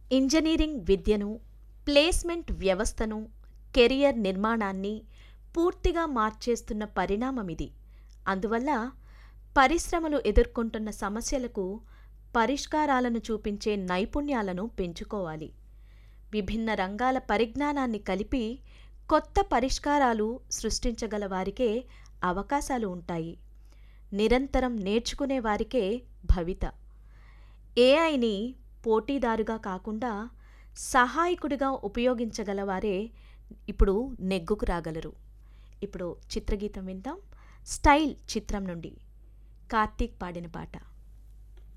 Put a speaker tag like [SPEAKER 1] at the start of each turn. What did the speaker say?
[SPEAKER 1] engineering విద్యను placement వ్యవస్థను career నిర్మాణాన్ని పూర్తిగా మార్చేస్తున్న పరిణామమిది అందువల్ల పరిశ్రమలు ఎదుర్కొంటున్న సమస్యలకు పరిష్కారాలను చూపించే నైపుణ్యాలను పెంచుకోవాలి విభిన్న రంగాల పరిజ్ఞానాన్ని కలిపి కొత్త పరిష్కారాలు సృష్టించగల వారికే అవకాశాలు ఉంటాయి నిరంతరం నేర్చుకునే వారికే భవిత ఏఐని పోటీదారుగా కాకుండా సహాయకుడిగా ఉపయోగించగలవారే ఇప్పుడు నెగ్గుకు రాగలరు ఇప్పుడు చిత్రగీతం విందాం స్టైల్ చిత్రం నుండి కార్తీక్ పాడిన పాట